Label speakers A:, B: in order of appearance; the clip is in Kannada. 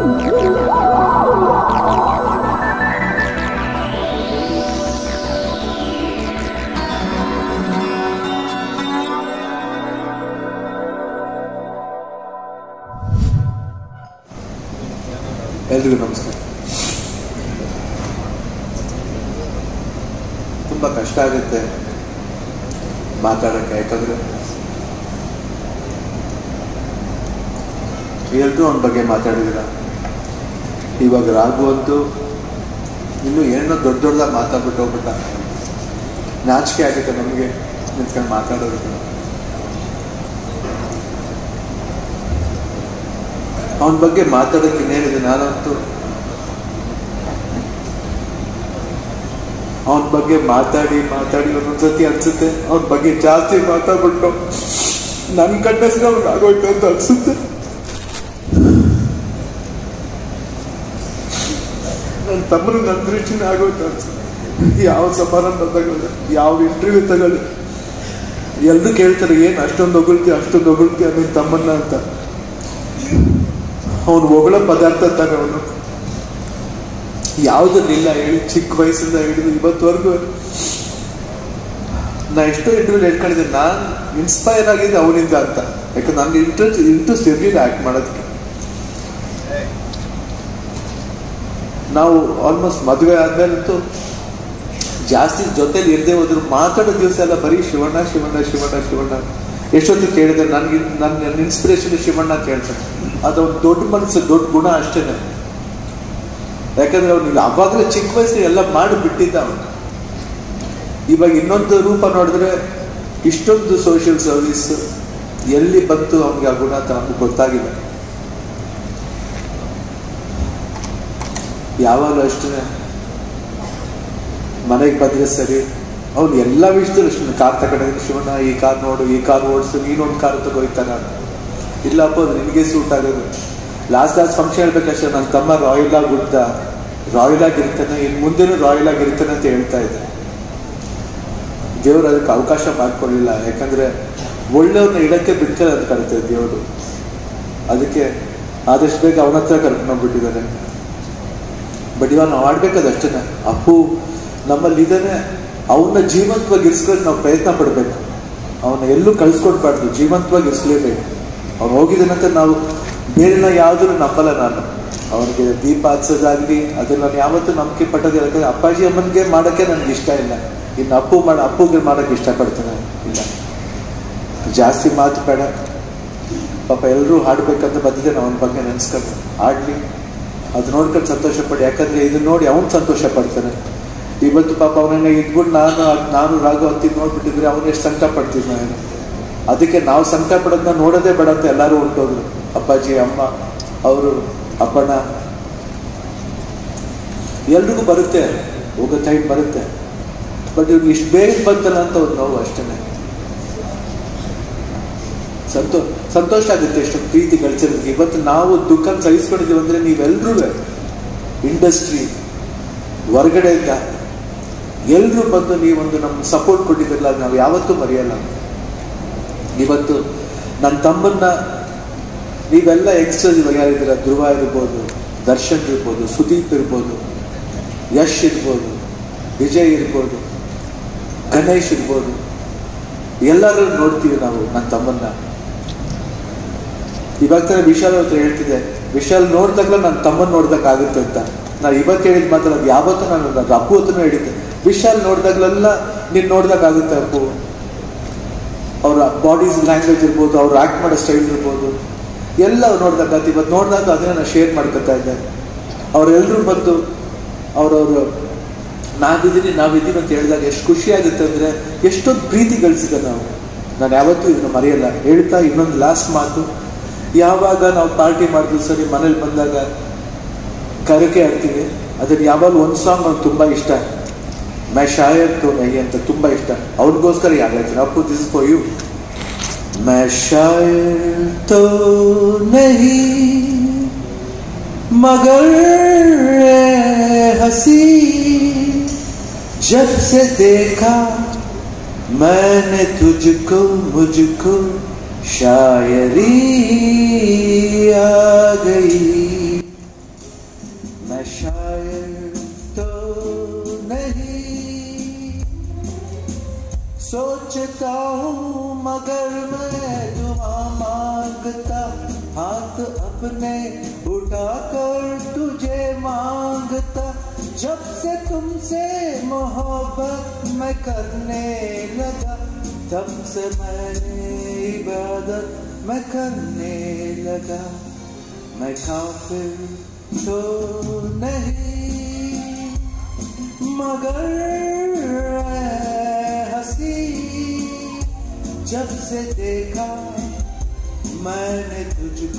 A: ಎಲ್ರಿಗೂ ನಮಸ್ಕಾರ ತುಂಬ ಕಷ್ಟ ಆಗುತ್ತೆ ಮಾತಾಡೋಕ್ಕೆ ಯಾಕಂದರೆ ಎಲ್ಲರೂ ಅವನ ಬಗ್ಗೆ ಮಾತಾಡಿದಿರ ಇವಾಗ ರಾಘು ಅಂತೂ ಇನ್ನು ಏನೋ ದೊಡ್ಡ ದೊಡ್ಡದಾಗಿ ಮಾತಾಡ್ಬಿಟ್ಟು ಹೋಗ್ಬಿಟ್ಟ ನಾಚಿಕೆ ಆಗುತ್ತೆ ನಮಗೆ ನಿಂತ್ಕೊಂಡು ಮಾತಾಡೋದಕ್ಕೆ ಅವನ ಬಗ್ಗೆ ಮಾತಾಡೋಕೆ ಇನ್ನೇನಿದೆ ನಾನಂತೂ ಅವನ ಬಗ್ಗೆ ಮಾತಾಡಿ ಮಾತಾಡಿ ಒಂದೊಂದ್ಸತಿ ಅನ್ಸುತ್ತೆ ಅವನ ಬಗ್ಗೆ ಜಾಸ್ತಿ ಮಾತಾಡ್ಬಿಟ್ಟು ನನ್ನ ಕಣ್ಣಸ್ಗೆ ಅವ್ನಿಗೆ ಆಗೋಯ್ತು ಅಂತ ಅನ್ಸುತ್ತೆ ನನ್ನ ತಮ್ಮನು ನನ್ನ ದೃಷ್ಟಿನ ಆಗೋಯ್ತು ಅನ್ಸುತ್ತೆ ಯಾವ ಸಮಾರಂಭ ತಗೊಳ್ಳಿ ಯಾವ ಇಂಟರ್ವ್ಯೂ ತಗೊಳ್ಳಿ ಎಲ್ರು ಕೇಳ್ತಾರೆ ಏನು ಅಷ್ಟೊಂದು ಹೊಗಳ್ತಿ ಅಷ್ಟೊಂದು ಹೊಗಳ್ತಿ ನಿನ್ನ ತಮ್ಮನ್ನ ಅಂತ ಅವನು ಹೊಗಳ ಪದಾರ್ಥ ತಾನೆ ಅವನು ಯಾವುದನ್ನಿಲ್ಲ ಹೇಳಿ ಚಿಕ್ಕ ವಯಸ್ಸಿಂದ ಹಿಡಿದು ಇವತ್ತುವರೆಗೂ ನಾ ಎಷ್ಟೋ ಇಂಟರ್ವ್ಯೂ ಹೇಳ್ಕೊಂಡಿದ್ದೆ ನಾನು ಇನ್ಸ್ಪೈರ್ ಆಗಿದ್ದೆ ಅವನಿಂದ ಅಂತ ಯಾಕಂದ್ರೆ ನನಗೆ ಇಂಟ್ರೆಸ್ಟ್ ಇಂಟ್ರೆಸ್ಟ್ ಇರಲಿಲ್ಲ ಆ್ಯಕ್ಟ್ ಮಾಡೋದಕ್ಕೆ ನಾವು ಆಲ್ಮೋಸ್ಟ್ ಮದುವೆ ಆದ್ಮೇಲಂತೂ ಜಾಸ್ತಿ ಜೊತೆಲಿ ಇರದೆ ಹೋದ್ರು ಮಾತಾಡೋ ದಿವಸ ಎಲ್ಲ ಬರೀ ಶಿವಣ್ಣ ಶಿವಣ್ಣ ಶಿವಣ್ಣ ಶಿವಣ್ಣ ಎಷ್ಟೊತ್ತು ಕೇಳಿದ್ರೆ ನನಗೆ ನನ್ನ ಇನ್ಸ್ಪಿರೇಷನ್ ಶಿವಣ್ಣ ಅಂತ ಹೇಳ್ತಾನೆ ಅದು ಒಂದು ದೊಡ್ಡ ಮನಸ್ಸು ದೊಡ್ಡ ಗುಣ ಅಷ್ಟೇನೆ ಯಾಕಂದ್ರೆ ಅವನಿಗೆ ಅವಾಗಲೇ ಚಿಕ್ಕ ವಯಸ್ಸು ಎಲ್ಲ ಮಾಡಿ ಬಿಟ್ಟಿದ್ದ ಅವನು ಇವಾಗ ಇನ್ನೊಂದು ರೂಪ ನೋಡಿದ್ರೆ ಇಷ್ಟೊಂದು ಸೋಷಿಯಲ್ ಸರ್ವಿಸ್ ಎಲ್ಲಿ ಬಂತು ಅವನಿಗೆ ಆ ಗುಣ ಅಂತ ನಮ್ಗೆ ಗೊತ್ತಾಗಿಲ್ಲ ಯಾವಾಗಲೂ ಅಷ್ಟೇ ಮನೆಗೆ ಬಂದ್ರೆ ಸರಿ ಅವ್ನು ಎಲ್ಲ ವಿಷಯದಲ್ಲೂ ಅಷ್ಟೇ ಕಾರ್ ತಗೊಂಡಿದ್ದೀನಿ ಶಿವಣ್ಣ ಈ ಕಾರ್ ನೋಡು ಈ ಕಾರ್ ಓಡಿಸು ನೀನೊಂದು ಕಾರ್ ತಗೋಯ್ತಾನ ಇಲ್ಲಪ್ಪ ಅದು ನಿನಗೆ ಸೂಟ್ ಆಗೋದು ಲಾಸ್ಟ್ ಲಾಸ್ಟ್ ಫಂಕ್ಷನ್ ಹೇಳ್ಬೇಕಷ್ಟೇ ನನ್ನ ತಮ್ಮ ರಾಯಲ್ ಆಗಿ ಹುಡ್ದ ರಾಯಲ್ ಆಗಿರ್ತಾನೆ ಇನ್ನು ಮುಂದೆನೂ ರಾಯಲ್ ಆಗಿರ್ತಾನೆ ಅಂತ ಹೇಳ್ತಾ ಇದ್ದೆ ದೇವರು ಅದಕ್ಕೆ ಅವಕಾಶ ಮಾಡ್ಕೊಳ್ಳಿಲ್ಲ ಯಾಕಂದ್ರೆ ಒಳ್ಳೆಯವ್ರನ್ನ ಇಡಕ್ಕೆ ಬಿಡ್ತಾರೆ ಅಂತ ಕರಿತಾರೆ ದೇವರು ಅದಕ್ಕೆ ಆದಷ್ಟು ಬೇಗ ಅವನ ಹತ್ರ ಕರ್ಕೊಂಡೋಗ್ಬಿಟ್ಟಿದ್ದಾರೆ ಬಟ್ ಇವಾಗ ನಾವು ಆಡ್ಬೇಕಾದ ಅಷ್ಟೇ ಅಪ್ಪು ನಮ್ಮಲ್ಲಿ ಇದ್ದಾನೆ ಅವನ್ನ ಜೀವಂತವಾಗಿ ಇರಿಸ್ಕೊಳ್ಳೋಕೆ ನಾವು ಪ್ರಯತ್ನ ಪಡಬೇಕು ಅವನ್ನ ಎಲ್ಲೂ ಕಳ್ಸ್ಕೊಡ್ಬಾರ್ದು ಜೀವಂತವಾಗಿ ಇರಿಸ್ಲೇಬೇಕು ಅವ್ನು ಹೋಗಿದ್ದಾನಂತ ನಾವು ಬೇರೆನ ಯಾವುದನ್ನು ನಂಬಲ್ಲ ನಾನು ಅವನಿಗೆ ದೀಪ ಹಚ್ಚೋದಾಗ್ಲಿ ಅದನ್ನ ನಾನು ಯಾವತ್ತೂ ನಂಬಿಕೆ ಪಟ್ಟೋದಿಲ್ಲ ಯಾಕಂದ್ರೆ ಅಪ್ಪಾಜಿ ಅಮ್ಮನಿಗೆ ಮಾಡೋಕ್ಕೆ ನನಗೆ ಇಷ್ಟ ಇಲ್ಲ ಇನ್ನು ಅಪ್ಪು ಮಾಡ ಅಪ್ಪುಗೆ ಮಾಡೋಕ್ಕೆ ಇಷ್ಟಪಡ್ತೇನೆ ಇಲ್ಲ ಜಾಸ್ತಿ ಮಾತು ಬೇಡ ಪಾಪ ಎಲ್ಲರೂ ಹಾಡ್ಬೇಕಂತ ಬಂದಿದ್ದೇನೆ ಅವನ ಬಗ್ಗೆ ನೆನೆಸ್ಕೊಂಡು ಆಡ್ಲಿ ಅದು ನೋಡ್ಕೊಂಡು ಸಂತೋಷ ಪಡಿ ಯಾಕಂದ್ರೆ ಇದನ್ನ ನೋಡಿ ಅವನು ಸಂತೋಷ ಪಡ್ತಾನೆ ಇವತ್ತು ಪಾಪ ಅವನನ್ನ ಇದ್ಬಿಟ್ಟು ನಾನು ನಾನು ರಾಘು ಅಂತಿದ್ದು ನೋಡ್ಬಿಟ್ಟಿದ್ರೆ ಅವನು ಎಷ್ಟು ಸಂಕಟ ಪಡ್ತಿದ್ ನಾನು ಅದಕ್ಕೆ ನಾವು ಸಂಕಟ ಪಡೋದನ್ನ ನೋಡೋದೇ ಬೇಡ ಅಂತ ಎಲ್ಲರೂ ಹೊಂಟೋದ್ರು ಅಪ್ಪಾಜಿ ಅಮ್ಮ ಅವರು ಅಪ್ಪಣ್ಣ ಎಲ್ರಿಗೂ ಬರುತ್ತೆ ಹೋಗೋ ಟೈಮ್ ಬರುತ್ತೆ ಬಟ್ ಇವ್ನು ಇಷ್ಟು ಬೇಗ ಬಂತಲ್ಲ ಅಂತ ಒಂದು ನೋವು ಅಷ್ಟೇ ಸಂತೋ ಸಂತೋಷ ಆಗುತ್ತೆ ಎಷ್ಟೊಂದು ಪ್ರೀತಿ ಗಳಿಸಿರೋದಕ್ಕೆ ಇವತ್ತು ನಾವು ದುಃಖ ಸಹಿಸ್ಕೊಂಡಿದ್ದೀವಿ ಅಂದ್ರೆ ನೀವೆಲ್ಲರೂ ಇಂಡಸ್ಟ್ರಿ ಹೊರಗಡೆಯಿಂದ ಎಲ್ಲರೂ ಬಂದು ನೀವೊಂದು ನಮ್ಗೆ ಸಪೋರ್ಟ್ ಕೊಟ್ಟಿದ್ರಲ್ಲ ಅದು ನಾವು ಯಾವತ್ತೂ ಮರೆಯಲ್ಲ ಇವತ್ತು ನನ್ನ ತಮ್ಮನ್ನ ನೀವೆಲ್ಲ ಎಕ್ಸ್ಟ್ರಾ ಯಾರಿದ್ದೀರ ಧ್ರುವ ಇರ್ಬೋದು ದರ್ಶನ್ ಇರ್ಬೋದು ಸುದೀಪ್ ಇರ್ಬೋದು ಯಶ್ ಇರ್ಬೋದು ವಿಜಯ್ ಇರ್ಬೋದು ಗಣೇಶ್ ಇರ್ಬೋದು ಎಲ್ಲರೂ ನೋಡ್ತೀವಿ ನಾವು ನನ್ನ ತಮ್ಮನ್ನ ಇವಾಗ ತಾನೇ ವಿಶಾಲ್ ಹತ್ರ ಹೇಳ್ತಿದ್ದೆ ವಿಶಾಲ್ ನೋಡ್ದಾಗಲ ನನ್ನ ತಮ್ಮನ್ ನೋಡ್ದಕ್ಕಾಗುತ್ತೆ ಅಂತ ನಾನು ಇವತ್ತು ಹೇಳಿದ್ ಮಾತಾಡೋದು ಯಾವತ್ತೂ ನಾನು ಅದು ಅಪ್ಪು ಹತ್ರನೂ ಹೇಳಿದ್ದೆ ವಿಶಾಲ್ ನೋಡ್ದಾಗ್ಲೆಲ್ಲ ನೀನು ನೋಡ್ದಕ್ಕಾಗುತ್ತೆ ಅಪ್ಪು ಅವ್ರ ಬಾಡೀಸ್ ಲ್ಯಾಂಗ್ವೇಜ್ ಇರ್ಬೋದು ಅವ್ರು ಆಕ್ಟ್ ಮಾಡೋ ಸ್ಟೈಲ್ ಇರ್ಬೋದು ಎಲ್ಲ ನೋಡ್ದಕ್ಕಾಗ್ತಿ ಇವತ್ತು ನೋಡಿದಾಗ ಅದನ್ನ ನಾನು ಶೇರ್ ಮಾಡ್ಕೊತಾ ಇದ್ದೆ ಅವರೆಲ್ಲರೂ ಬಂದು ಅವ್ರವ್ರು ನಾವಿದ್ದೀನಿ ನಾವಿದ್ದೀವಿ ಅಂತ ಹೇಳಿದಾಗ ಎಷ್ಟು ಖುಷಿ ಆಗುತ್ತೆ ಅಂದರೆ ಎಷ್ಟೊಂದು ಪ್ರೀತಿ ಗಳಿಸಿದೆ ನಾವು ನಾನು ಯಾವತ್ತೂ ಇದನ್ನು ಮರೆಯಲ್ಲ ಹೇಳ್ತಾ ಇನ್ನೊಂದು ಲಾಸ್ಟ್ ಮಾತು ಯಾವಾಗ ನಾವು ಪಾರ್ಟಿ ಮಾಡಿದ್ವಿ ಸರಿ ಮನೇಲಿ ಬಂದಾಗ ಕರಕೆ ಹಾಕ್ತೀವಿ ಅದನ್ನು ಯಾವಾಗ ಒಂದು ಸಾಂಗ್ ಅವ್ನು ತುಂಬ ಇಷ್ಟ ಮೈ ಶಾಯರ್ ತೋ ನಹಿ ಅಂತ ತುಂಬ ಇಷ್ಟ ಅವ್ನಿಗೋಸ್ಕರ ಯಾರು ಹೇಳ್ತೀನಿ ಅಪ್ಪು ದಿಸ್ ಫಾರ್ ಯು ಮೈ ಶಾಯರ್ ತೋ ನಹಿ मगर हसी जब से देखा मैंने तुझको मुझको शायरी आ गई मैं शायर तो नहीं सोचता हूँ मगर मैं दुआ मांगता हाथ अपने उठाकर तुझे मांगता जब से तुमसे मोहब्बत मैं करने लगा तब से मैंने इबादत मैं करने लगा मैं काफिर तो नहीं मगर ऐ हंसी जब से देखा मैंने तुझको